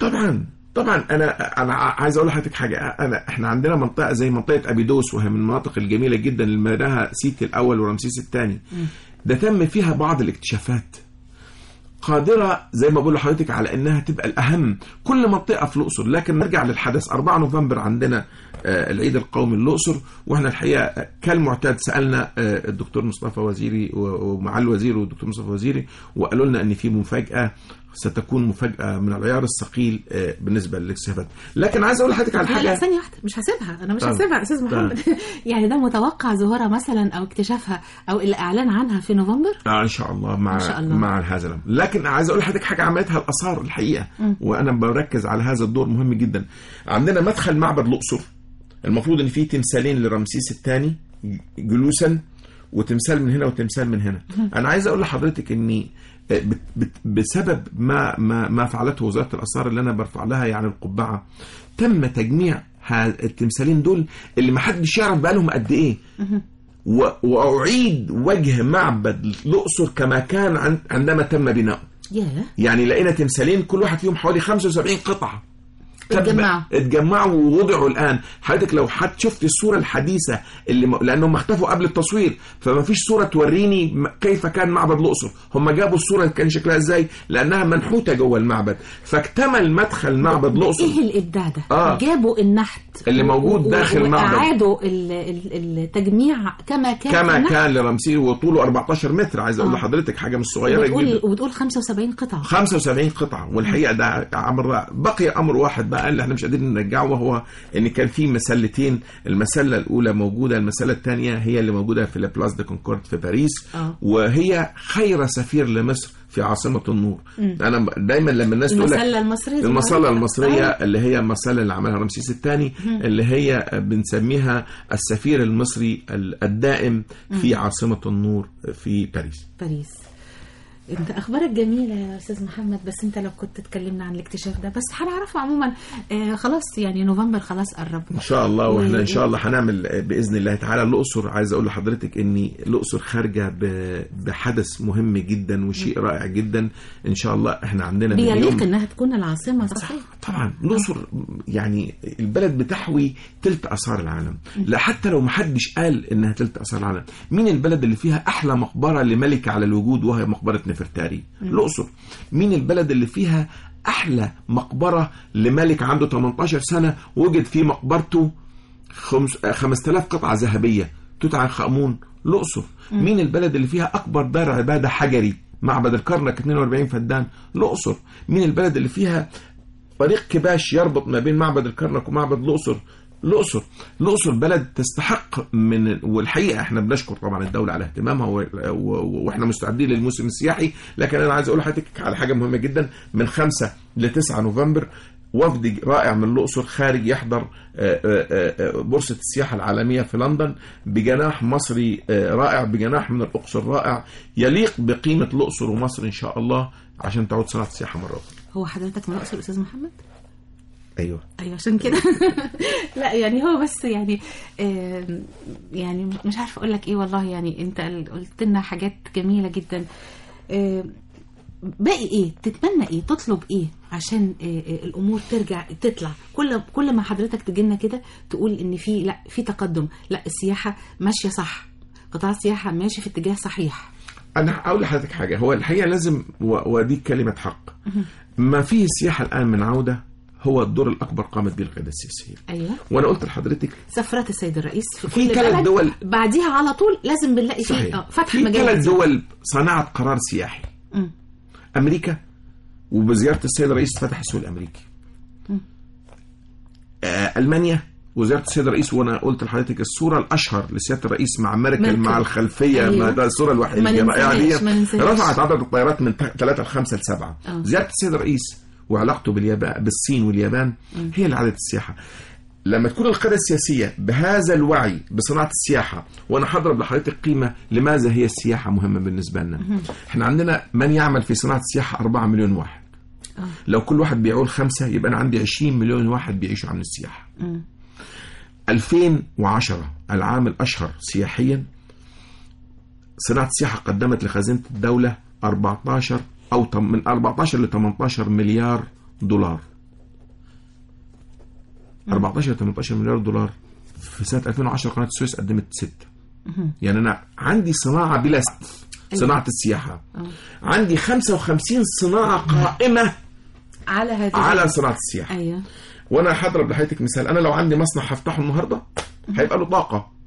طبعا طبعا انا انا عايز اقول لحضرتك حاجه انا احنا عندنا منطقه زي منطقه ابيدوس وهي من المناطق الجميله جدا اللي ملاها سيتي الاول ورمسيس الثاني ده تم فيها بعض الاكتشافات قادرة زي ما بقول لحضرتك على انها تبقى الاهم كل منطقة في الاقصر لكن نرجع للحدث 4 نوفمبر عندنا آه، العيد القومي للاقصر واحنا الحقيقة آه، كالمعتاد سألنا آه، الدكتور مصطفى وزيري و- ومع الوزير والدكتور مصطفى وزيري وقالوا لنا ان في مفاجأة ستكون مفاجأة من العيار الثقيل آه، بالنسبة للاكتشافات لكن عايز اقول لحضرتك على لا لا حاجة ثانية واحدة مش هسيبها أنا مش طيب. هسيبها يا أستاذ محمد يعني ده متوقع ظهورها مثلا أو اكتشافها أو الإعلان عنها في نوفمبر آه ان شاء الله مع إن شاء الله. مع هذا الامر لكن عايز اقول لحضرتك حاجه عملتها الاثار الحقيقه وانا بركز على هذا الدور مهم جدا عندنا مدخل معبد الاقصر المفروض ان فيه تمثالين لرمسيس الثاني جلوسا وتمثال من هنا وتمثال من هنا انا عايز اقول لحضرتك اني بت- بت- بسبب ما ما ما فعلته وزاره الاثار اللي انا برفع لها يعني القبعه تم تجميع ها- التمثالين دول اللي ما حدش يعرف بقالهم قد ايه و- واعيد وجه معبد الاقصر كما كان عن- عندما تم بناؤه ياه يعني لقينا تمثالين كل واحد فيهم حوالي 75 قطعه تم- اتجمعوا. اتجمعوا ووضعوا الان حضرتك لو حد شفت الصوره الحديثه اللي م... لانهم اختفوا قبل التصوير فما فيش صوره توريني م- كيف كان معبد الاقصر هم جابوا الصوره كان شكلها ازاي لانها منحوته جوه المعبد فاكتمل مدخل معبد الاقصر ايه الابداع ده آه. جابوا النحت اللي موجود و- داخل المعبد. واعادوا ال- ال- التجميع كما كان في كما النحت. كان لرمسيس وطوله 14 متر عايز اقول آه. لحضرتك حاجه مش صغيره جدا وبتقول وبتقول 75 قطعه 75 قطعة والحقيقة ده أمر رائع. بقي أمر واحد بقى اللي احنا مش قادرين نرجعه وهو إن كان في مسلتين المسلة الأولى موجودة المسلة الثانية هي اللي موجودة في لابلاس دي كونكورد في باريس آه. وهي خير سفير لمصر في عاصمة النور أنا دايما لما الناس تقول لك المسله المصريه زي ما المصلة قلت. المصرية آه. اللي هي المصلة اللي عملها رمسيس الثاني اللي هي بنسميها السفير المصري الدائم في عاصمة النور في باريس باريس انت اخبارك جميله يا استاذ محمد بس انت لو كنت تكلمنا عن الاكتشاف ده بس هنعرفه عموما آه خلاص يعني نوفمبر خلاص قرب ان شاء الله واحنا و- ان شاء الله هنعمل باذن الله تعالى الاقصر عايز اقول لحضرتك ان الاقصر خارجه ب- بحدث مهم جدا وشيء رائع جدا ان شاء الله احنا عندنا بيليق مليون انها تكون العاصمه صحيح طبعا الاقصر يعني البلد بتحوي تلت اثار العالم لا حتى لو محدش قال انها تلت اثار العالم مين البلد اللي فيها احلى مقبره لملكه على الوجود وهي مقبره نفرتاري الاقصر مين البلد اللي فيها احلى مقبره لملك عنده 18 سنه وجد في مقبرته خمس 5000 قطعه ذهبيه توت عنخ امون الاقصر مين البلد اللي فيها اكبر دار عباده حجري معبد الكرنك 42 فدان الاقصر مين البلد اللي فيها طريق كباش يربط ما بين معبد الكرنك ومعبد الاقصر الاقصر الاقصر بلد تستحق من والحقيقه احنا بنشكر طبعا الدوله على اهتمامها و... و... واحنا مستعدين للموسم السياحي لكن انا عايز اقول لحضرتك على حاجه مهمه جدا من 5 ل 9 نوفمبر وفد رائع من الاقصر خارج يحضر آه، آه، آه، بورصه السياحه العالميه في لندن بجناح مصري آه، رائع بجناح من الاقصر رائع يليق بقيمه الاقصر ومصر ان شاء الله عشان تعود صناعه السياحه مره اخرى هو حضرتك من الاقصر استاذ محمد ايوه ايوه عشان كده لا يعني هو بس يعني آم، يعني مش عارفه اقول لك ايه والله يعني انت قلت لنا حاجات جميله جدا آم، باقي ايه تتمنى ايه تطلب ايه عشان آه، آه، الامور ترجع تطلع كل كل ما حضرتك تجي لنا كده تقول ان في لا في تقدم لا السياحه ماشيه صح قطاع السياحه ماشي في اتجاه صحيح انا هقول لحضرتك حاجه هو الحقيقه لازم و- ودي كلمه حق ما فيه السياحه الان من عوده هو الدور الاكبر قامت به القياده السياسيه ايوه وانا قلت لحضرتك سفرات السيد الرئيس في في كل ثلاث بلد دول. بعديها على طول لازم بنلاقي فيه صحيح آه، فتح في مجال ثلاث جديد. دول صنعت قرار سياحي مم. امريكا وبزياره السيد الرئيس فتح السوق الامريكي آه المانيا وزاره السيد الرئيس وانا قلت لحضرتك الصوره الاشهر لسياده الرئيس مع ميركل ميركل. مع الخلفيه أيوة. ما ده الصوره الوحيده ما اللي رائعه ننساهاش، دي ما ننساهاش. رفعت عدد الطيارات من 3 ل 5 ل 7 آه. زياره السيد الرئيس وعلاقته باليابان بالصين واليابان هي اللي عادت السياحه لما تكون القيادة السياسية بهذا الوعي بصناعة السياحة وأنا هضرب لحضرتك قيمة لماذا هي السياحة مهمة بالنسبة لنا احنا عندنا من يعمل في صناعة السياحة 4 مليون واحد لو كل واحد بيعول خمسة يبقى أنا عندي 20 مليون واحد بيعيشوا عن السياحة 2010 العام الأشهر سياحيا صناعة السياحة قدمت لخزينة الدولة 14 أو تم- من 14 ل 18 مليار دولار 14 18 مليار دولار في سنه 2010 قناه السويس قدمت 6 يعني انا عندي صناعه بلا ست صناعه السياحه عندي 55 صناعه قائمه على هذه على صناعه السياحه ايوه وانا هضرب لحضرتك مثال انا لو عندي مصنع هفتحه النهارده هيبقى له طاقه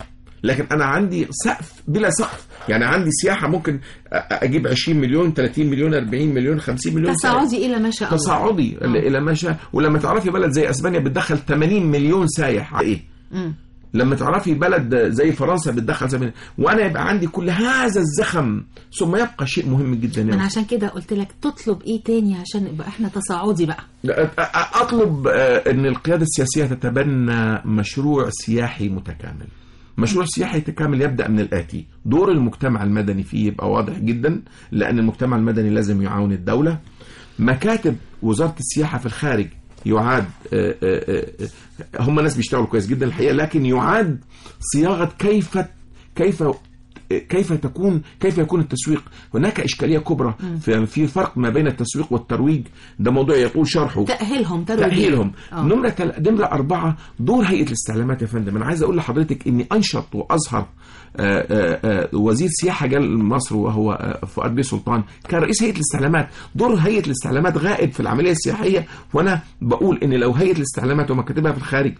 لكن انا عندي سقف بلا سقف يعني عندي سياحه ممكن أ- اجيب 20 مليون 30 مليون 40 مليون 50 مليون سائح. تصاعدي الى ما شاء الله تصاعدي آه. الى ما شاء ولما تعرفي بلد زي اسبانيا بتدخل 80 مليون سايح على ايه مم. لما تعرفي بلد زي فرنسا بتدخل زي وانا يبقى عندي كل هذا الزخم ثم يبقى شيء مهم جدا انا يعني عشان كده قلت لك تطلب ايه تاني عشان نبقى احنا تصاعدي بقى أ- أ- اطلب آه، ان القياده السياسيه تتبنى مشروع سياحي متكامل مشروع سياحي متكامل يبدا من الاتي دور المجتمع المدني فيه يبقى واضح جدا لان المجتمع المدني لازم يعاون الدوله مكاتب وزاره السياحه في الخارج يعاد آه، آه، آه، هم ناس بيشتغلوا كويس جدا الحقيقه لكن يعاد صياغه كيف كيف كيف تكون كيف يكون التسويق هناك اشكاليه كبرى في في فرق ما بين التسويق والترويج ده موضوع يطول شرحه تاهيلهم ترويج تأهيلهم آه. نمرة تل... نمرة أربعة دور هيئة الاستعلامات يا فندم أنا عايز أقول لحضرتك إني أنشط وأظهر آه، آه، آه، وزير سياحة جال مصر وهو آه، فؤاد بيه سلطان كان رئيس هيئة الاستعلامات دور هيئة الاستعلامات غائب في العملية السياحية وأنا بقول إن لو هيئة الاستعلامات ومكاتبها في الخارج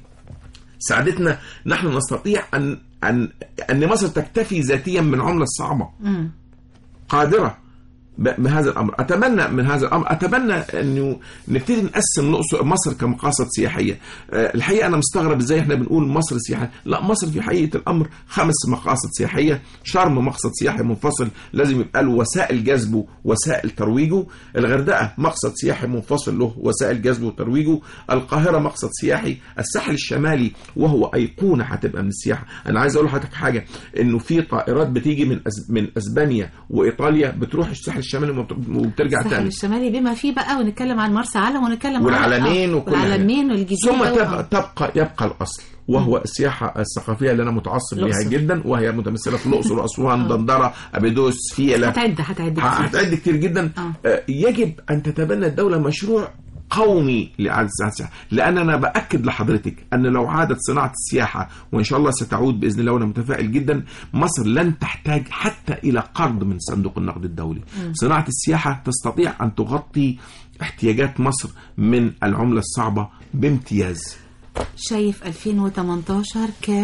ساعدتنا نحن نستطيع أن أن أن مصر تكتفي ذاتيا من عملة الصعبة مم. قادرة ب- بهذا الامر اتمنى من هذا الامر اتمنى انه نبتدي نقسم الأقصر- مصر كمقاصد سياحيه آه، الحقيقه انا مستغرب ازاي احنا بنقول مصر سياحه لا مصر في حقيقه الامر خمس مقاصد سياحيه شرم مقصد سياحي منفصل لازم يبقى له وسائل جذبه وسائل ترويجه الغردقه مقصد سياحي منفصل له وسائل جذبه وترويجه القاهره مقصد سياحي الساحل الشمالي وهو ايقونه هتبقى من السياحه انا عايز اقول لحضرتك حاجه انه في طائرات بتيجي من أز... من اسبانيا وايطاليا بتروح الساحل الشمالي وبت- وبترجع الساحل تاني الشمالي بما فيه بقى ونتكلم عن مرسى علم ونتكلم والعلمين عن وكل حاجة. والعلمين والجزيره ثم و- تبقى, تبقى يبقى الاصل وهو السياحه الثقافيه اللي انا متعصب ليها الأقصر. جدا وهي متمثله في الاقصر واسوان دندره ابيدوس فيله هتعد هتعد ه- كتير. هتعد كتير جدا آه. آه، يجب ان تتبنى الدوله مشروع قومي لاعاده صناعه السياحه لان انا باكد لحضرتك ان لو عادت صناعه السياحه وان شاء الله ستعود باذن الله وانا متفائل جدا مصر لن تحتاج حتى الى قرض من صندوق النقد الدولي صناعه السياحه تستطيع ان تغطي احتياجات مصر من العمله الصعبه بامتياز شايف 2018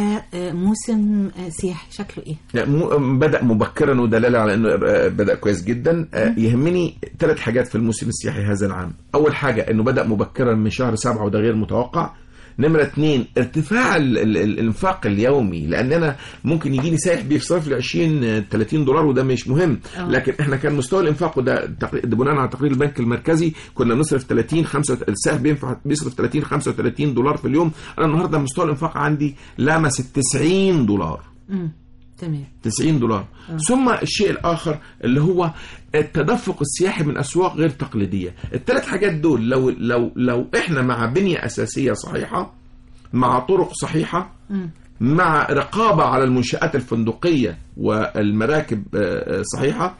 كموسم سياحي شكله ايه؟ لا، مو- بدا مبكرا ودلاله على انه آه، بدا كويس جدا آه، يهمني ثلاث حاجات في الموسم السياحي هذا العام اول حاجه انه بدا مبكرا من شهر سبعة وده غير متوقع نمرة اثنين ارتفاع ال- ال- ال- الانفاق اليومي لان انا ممكن يجيني سائح بيصرف لي 20 آه، 30 دولار وده مش مهم أه. لكن احنا كان مستوى الانفاق وده تقري- ده بناء على تقرير البنك المركزي كنا بنصرف 30 5 السائح بينفع بيصرف 30 35 دولار في اليوم انا النهارده مستوى الانفاق عندي لامس ال 90 دولار امم تمام 90 دولار ثم الشيء الاخر اللي هو التدفق السياحي من اسواق غير تقليديه الثلاث حاجات دول لو لو لو احنا مع بنيه اساسيه صحيحه مع طرق صحيحه مم. مع رقابه على المنشات الفندقيه والمراكب آه، آه، صحيحه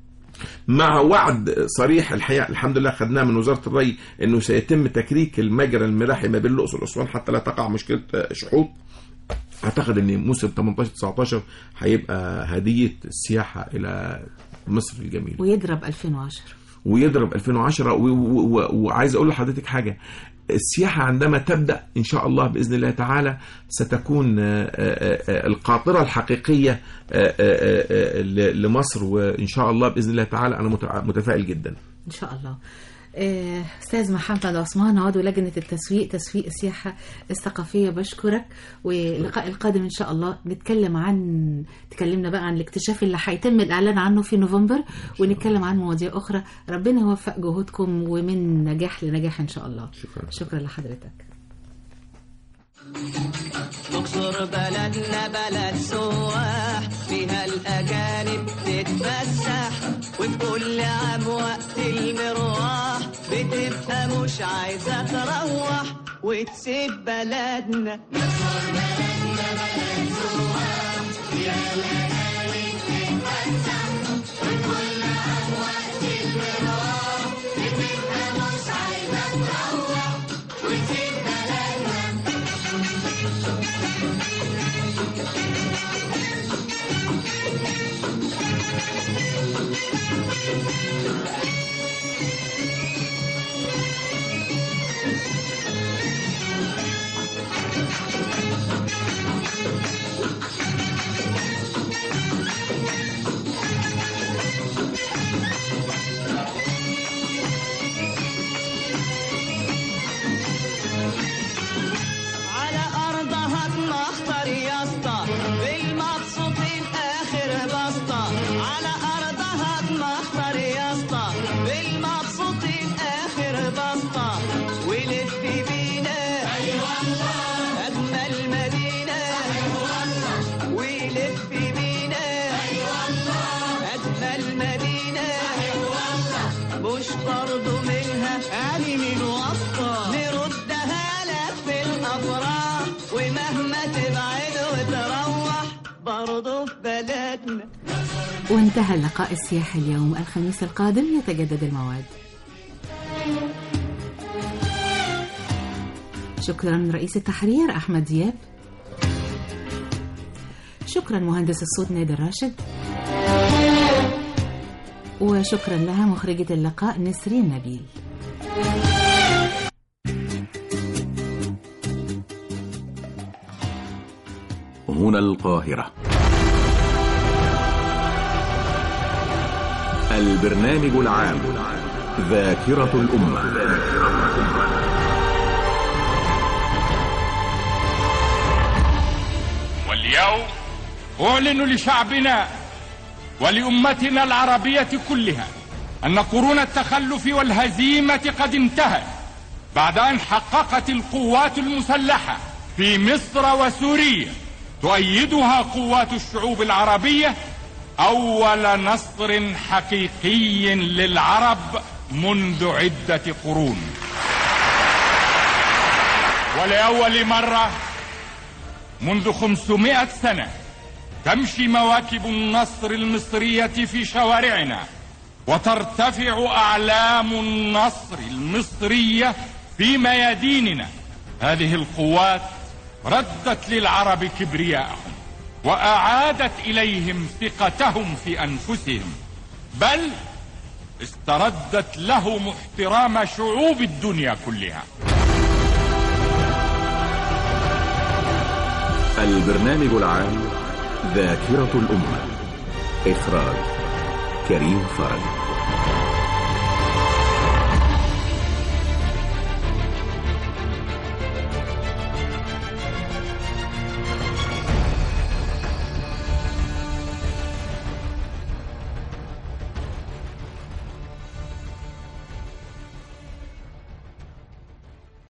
مع وعد صريح الحقيقه الحمد لله خدناه من وزاره الري انه سيتم تكريك المجرى الملاحي ما بين الاقصر واسوان حتى لا تقع مشكله آه، شحوط اعتقد ان موسم 18 19 هيبقى هديه السياحه الى مصر الجميله ويضرب 2010 ويضرب 2010 و- و- و- وعايز اقول لحضرتك حاجه السياحه عندما تبدا ان شاء الله باذن الله تعالى ستكون آه، آه، آه، القاطره الحقيقيه آه، آه، آه، آه، ل- لمصر وان شاء الله باذن الله تعالى انا متع- متفائل جدا ان شاء الله آه، استاذ محمد عثمان عضو لجنه التسويق تسويق السياحه الثقافيه بشكرك واللقاء القادم ان شاء الله نتكلم عن تكلمنا بقى عن الاكتشاف اللي هيتم الاعلان عنه في نوفمبر ونتكلم عن مواضيع اخرى ربنا يوفق جهودكم ومن نجاح لنجاح ان شاء الله شكرا. شكرا لحضرتك اقصر بلدنا بلد سواح فيها الاجانب تتفسح وفي كل عام وقت المروح بتبقى مش عايزه تروح وتسيب بلدنا على أرضها تمخطر يا اسطى بالمبسوطين آخر بسطة على أرضها تمخطر يا اسطى بالمبسوطين آخر بسطة ولف بينا أيوة أجمل مدينة أيوة ولف بينا أيوة أجمل مدينة أيوة مش برضو منها علي من وسطة نردها لك في الأفراح ومهما تبعد وتروح برضو في بلدنا وانتهى اللقاء السياحي اليوم الخميس القادم يتجدد الموعد شكرا رئيس التحرير أحمد دياب شكرا مهندس الصوت نادر راشد وشكرا لها مخرجة اللقاء نسرين نبيل هنا القاهرة البرنامج العام ذاكرة الأمة واليوم أعلن لشعبنا ولأمتنا العربية كلها أن قرون التخلف والهزيمة قد انتهت بعد أن حققت القوات المسلحة في مصر وسوريا تؤيدها قوات الشعوب العربية أول نصر حقيقي للعرب منذ عدة قرون ولأول مرة منذ خمسمائة سنة تمشي مواكب النصر المصرية في شوارعنا وترتفع أعلام النصر المصرية في مياديننا هذه القوات ردت للعرب كبرياءهم وأعادت إليهم ثقتهم في أنفسهم بل استردت لهم احترام شعوب الدنيا كلها البرنامج العام ذاكرة الأمة إخراج كريم فرج